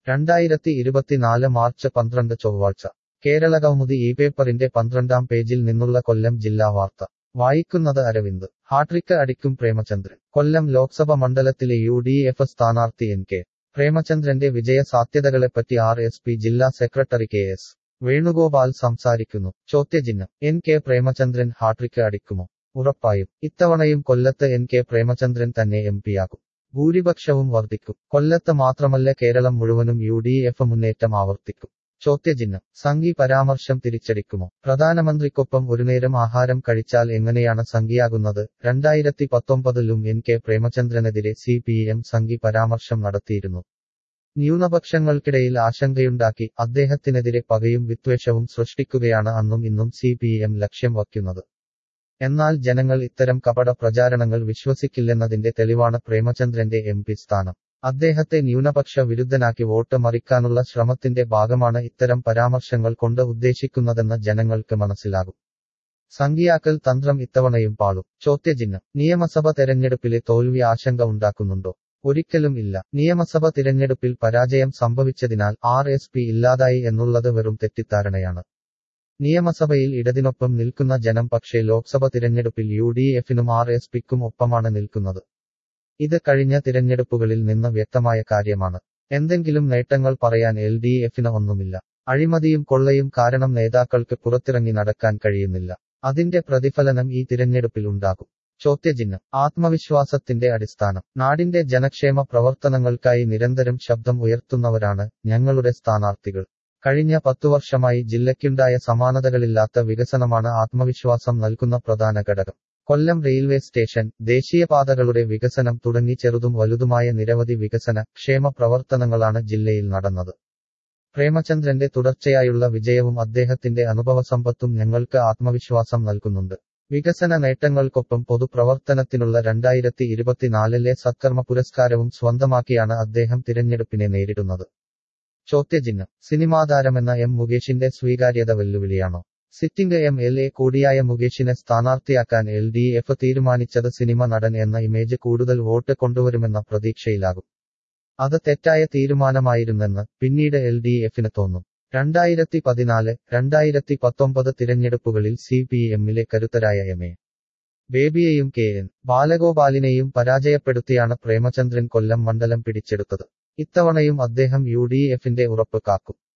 രണ്ടായിരത്തി ഇരുപത്തിനാല് മാർച്ച് പന്ത്രണ്ട് ചൊവ്വാഴ്ച കേരളകൗമുദി ഈ പേപ്പറിന്റെ പന്ത്രണ്ടാം പേജിൽ നിന്നുള്ള കൊല്ലം ജില്ലാ വാർത്ത വായിക്കുന്നത് അരവിന്ദ് ഹാട്രിക്ക് അടിക്കും പ്രേമചന്ദ്രൻ കൊല്ലം ലോക്സഭ മണ്ഡലത്തിലെ യു ഡി എഫ് സ്ഥാനാർത്ഥി എൻ കെ പ്രേമചന്ദ്രന്റെ വിജയ സാധ്യതകളെപ്പറ്റി ആർ എസ് പി ജില്ലാ സെക്രട്ടറി കെ എസ് വേണുഗോപാൽ സംസാരിക്കുന്നു ചോദ്യചിഹ്നം എൻ കെ പ്രേമചന്ദ്രൻ ഹാട്രിക്ക് അടിക്കുമോ ഉറപ്പായും ഇത്തവണയും കൊല്ലത്ത് എൻ കെ പ്രേമചന്ദ്രൻ തന്നെ എം പിയാകും ഭൂരിപക്ഷവും വർദ്ധിക്കും കൊല്ലത്ത് മാത്രമല്ല കേരളം മുഴുവനും യു ഡി എഫ് മുന്നേറ്റം ആവർത്തിക്കും ചോദ്യചിഹ്നം സംഘി പരാമർശം തിരിച്ചടിക്കുമോ പ്രധാനമന്ത്രിക്കൊപ്പം ഒരു നേരം ആഹാരം കഴിച്ചാൽ എങ്ങനെയാണ് സംഘിയാകുന്നത് രണ്ടായിരത്തി പത്തൊമ്പതിലും എൻ കെ പ്രേമചന്ദ്രനെതിരെ സി പി എം സംഘി പരാമർശം നടത്തിയിരുന്നു ന്യൂനപക്ഷങ്ങൾക്കിടയിൽ ആശങ്കയുണ്ടാക്കി അദ്ദേഹത്തിനെതിരെ പകയും വിദ്വേഷവും സൃഷ്ടിക്കുകയാണ് അന്നും ഇന്നും സി പി എം ലക്ഷ്യം വയ്ക്കുന്നത് എന്നാൽ ജനങ്ങൾ ഇത്തരം കപട പ്രചാരണങ്ങൾ വിശ്വസിക്കില്ലെന്നതിന്റെ തെളിവാണ് പ്രേമചന്ദ്രന്റെ എം പി സ്ഥാനം അദ്ദേഹത്തെ ന്യൂനപക്ഷ വിരുദ്ധനാക്കി വോട്ട് മറിക്കാനുള്ള ശ്രമത്തിന്റെ ഭാഗമാണ് ഇത്തരം പരാമർശങ്ങൾ കൊണ്ട് ഉദ്ദേശിക്കുന്നതെന്ന് ജനങ്ങൾക്ക് മനസ്സിലാകും സംഖ്യാക്കൽ തന്ത്രം ഇത്തവണയും പാളും ചോദ്യചിഹ്നം നിയമസഭ തെരഞ്ഞെടുപ്പിലെ തോൽവി ആശങ്ക ഉണ്ടാക്കുന്നുണ്ടോ ഒരിക്കലും ഇല്ല നിയമസഭ തിരഞ്ഞെടുപ്പിൽ പരാജയം സംഭവിച്ചതിനാൽ ആർ എസ് പി ഇല്ലാതായി എന്നുള്ളത് വെറും തെറ്റിദ്ധാരണയാണ് നിയമസഭയിൽ ഇടതിനൊപ്പം നിൽക്കുന്ന ജനം പക്ഷേ ലോക്സഭ തിരഞ്ഞെടുപ്പിൽ യു ഡി എഫിനും ആർ എസ് പിക്കും ഒപ്പമാണ് നിൽക്കുന്നത് ഇത് കഴിഞ്ഞ തിരഞ്ഞെടുപ്പുകളിൽ നിന്ന് വ്യക്തമായ കാര്യമാണ് എന്തെങ്കിലും നേട്ടങ്ങൾ പറയാൻ എൽ ഡി എഫിന് ഒന്നുമില്ല അഴിമതിയും കൊള്ളയും കാരണം നേതാക്കൾക്ക് പുറത്തിറങ്ങി നടക്കാൻ കഴിയുന്നില്ല അതിന്റെ പ്രതിഫലനം ഈ തിരഞ്ഞെടുപ്പിൽ ഉണ്ടാകും ചോദ്യചിഹ്നം ആത്മവിശ്വാസത്തിന്റെ അടിസ്ഥാനം നാടിന്റെ ജനക്ഷേമ പ്രവർത്തനങ്ങൾക്കായി നിരന്തരം ശബ്ദം ഉയർത്തുന്നവരാണ് ഞങ്ങളുടെ സ്ഥാനാർത്ഥികൾ കഴിഞ്ഞ പത്തു വർഷമായി ജില്ലയ്ക്കുണ്ടായ സമാനതകളില്ലാത്ത വികസനമാണ് ആത്മവിശ്വാസം നൽകുന്ന പ്രധാന ഘടകം കൊല്ലം റെയിൽവേ സ്റ്റേഷൻ ദേശീയപാതകളുടെ വികസനം തുടങ്ങി ചെറുതും വലുതുമായ നിരവധി വികസന ക്ഷേമ പ്രവർത്തനങ്ങളാണ് ജില്ലയിൽ നടന്നത് പ്രേമചന്ദ്രന്റെ തുടർച്ചയായുള്ള വിജയവും അദ്ദേഹത്തിന്റെ അനുഭവസമ്പത്തും ഞങ്ങൾക്ക് ആത്മവിശ്വാസം നൽകുന്നുണ്ട് വികസന നേട്ടങ്ങൾക്കൊപ്പം പൊതുപ്രവർത്തനത്തിനുള്ള രണ്ടായിരത്തി ഇരുപത്തിനാലിലെ സത്കർമ്മ പുരസ്കാരവും സ്വന്തമാക്കിയാണ് അദ്ദേഹം തിരഞ്ഞെടുപ്പിനെ നേരിടുന്നത് ചോദ്യചിഹ്നം സിനിമാതാരമെന്ന എം മുകേഷിന്റെ സ്വീകാര്യത വെല്ലുവിളിയാണോ സിറ്റിംഗ് എം എൽ എ കൂടിയായ മുകേഷിനെ സ്ഥാനാർത്ഥിയാക്കാൻ എൽ ഡി എഫ് തീരുമാനിച്ചത് സിനിമ നടൻ എന്ന ഇമേജ് കൂടുതൽ വോട്ട് കൊണ്ടുവരുമെന്ന പ്രതീക്ഷയിലാകും അത് തെറ്റായ തീരുമാനമായിരുന്നെന്ന് പിന്നീട് എൽ ഡി എഫിന് തോന്നും രണ്ടായിരത്തി പതിനാല് രണ്ടായിരത്തി പത്തൊമ്പത് തിരഞ്ഞെടുപ്പുകളിൽ സി പി എമ്മിലെ കരുത്തരായ എം എ ബേബിയെയും കെ എൻ ബാലഗോപാലിനെയും പരാജയപ്പെടുത്തിയാണ് പ്രേമചന്ദ്രൻ കൊല്ലം മണ്ഡലം പിടിച്ചെടുത്തത് ഇത്തവണയും അദ്ദേഹം യു ഡി എഫിന്റെ ഉറപ്പ് കാക്കും